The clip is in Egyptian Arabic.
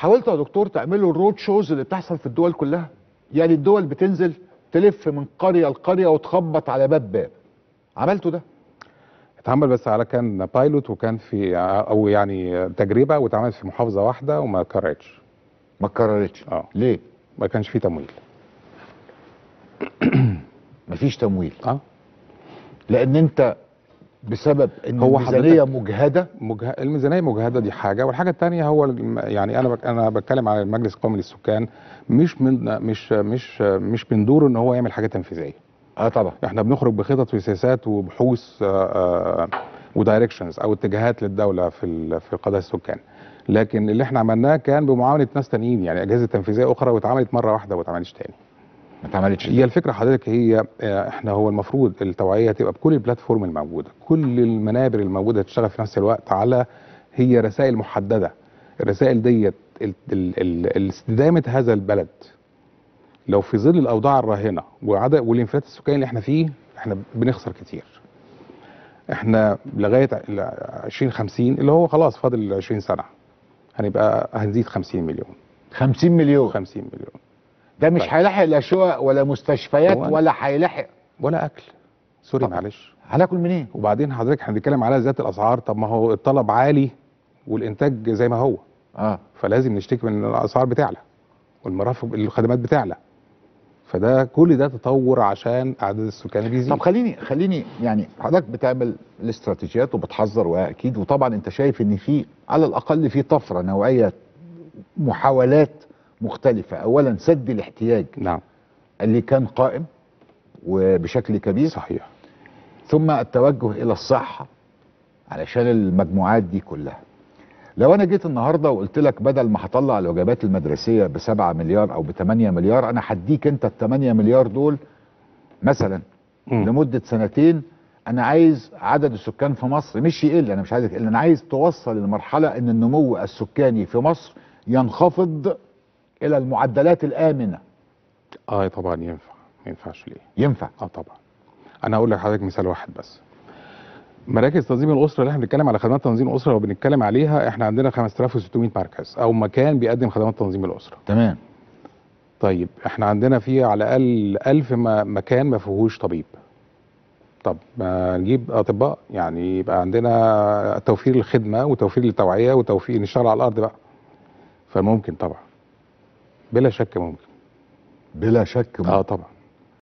حاولتوا يا دكتور تعملوا الرود شوز اللي بتحصل في الدول كلها يعني الدول بتنزل تلف من قريه لقريه وتخبط على باب باب عملتوا ده اتعمل بس على كان بايلوت وكان في او يعني تجربه واتعملت في محافظه واحده وما كررتش ما اتكررتش اه ليه ما كانش فيه تمويل مفيش تمويل اه لان انت بسبب ان هو الميزانيه حضرتك- مجهده مجه... الميزانيه مجهده دي حاجه والحاجه الثانيه هو الم- يعني انا بك... انا بتكلم على المجلس القومي للسكان مش من مش مش مش من دوره ان هو يعمل حاجه تنفيذيه اه طبعا احنا بنخرج بخطط وسياسات وبحوث ودايركشنز او اتجاهات للدوله في ال... في قضايا السكان لكن اللي احنا عملناه كان بمعاونه ناس تانيين يعني اجهزه تنفيذيه اخرى واتعملت مره واحده وما اتعملتش تاني ما اتعملتش هي الفكره حضرتك هي آه، احنا هو المفروض التوعيه تبقى بكل البلاتفورم الموجوده كل المنابر الموجوده تشتغل في نفس الوقت على هي رسائل محدده الرسائل ديت ال- ال- ال- الاستدامه هذا البلد لو في ظل الاوضاع الراهنه وعدد والانفلات السكاني اللي احنا فيه احنا بنخسر كتير احنا لغايه ال 2050 اللي هو خلاص فاضل 20 سنه هنبقى هنزيد 50 مليون 50 مليون 50 مليون ده مش طيب. هيلاحق لا شقق ولا مستشفيات هو- ولا هيلاحق ولا اكل سوري طبعا. معلش هناكل منين وبعدين حضرتك احنا بنتكلم على زياده الاسعار طب ما هو الطلب عالي والانتاج زي ما هو اه فلازم نشتكي من ان الاسعار بتعلى والمرافق الخدمات بتعلى فده كل ده تطور عشان عدد السكان بيزيد طب خليني خليني يعني حضرتك بتعمل الاستراتيجيات وبتحذر واكيد وطبعا انت شايف ان في على الاقل في طفره نوعيه محاولات مختلفه اولا سد الاحتياج نعم اللي كان قائم وبشكل كبير صحيح ثم التوجه الى الصحه علشان المجموعات دي كلها لو انا جيت النهارده وقلت لك بدل ما هطلع الوجبات المدرسيه ب 7 مليار او ب 8 مليار انا هديك انت ال 8 مليار دول مثلا مم. لمده سنتين انا عايز عدد السكان في مصر مش يقل انا مش عايز يقل انا عايز توصل لمرحله ان النمو السكاني في مصر ينخفض الى المعدلات الامنه اه طبعا ينفع ما ينفعش ليه ينفع اه طبعا انا هقول لحضرتك مثال واحد بس مراكز تنظيم الاسره اللي احنا بنتكلم على خدمات تنظيم الاسره لو بنتكلم عليها احنا عندنا 5600 مركز او مكان بيقدم خدمات تنظيم الاسره تمام طيب احنا عندنا فيه على الاقل 1000 م- مكان ما فيهوش طبيب طب ما نجيب اطباء يعني يبقى عندنا توفير الخدمه وتوفير التوعيه وتوفير نشتغل على الارض بقى فممكن طبعا بلا شك ممكن بلا شك اه طبعا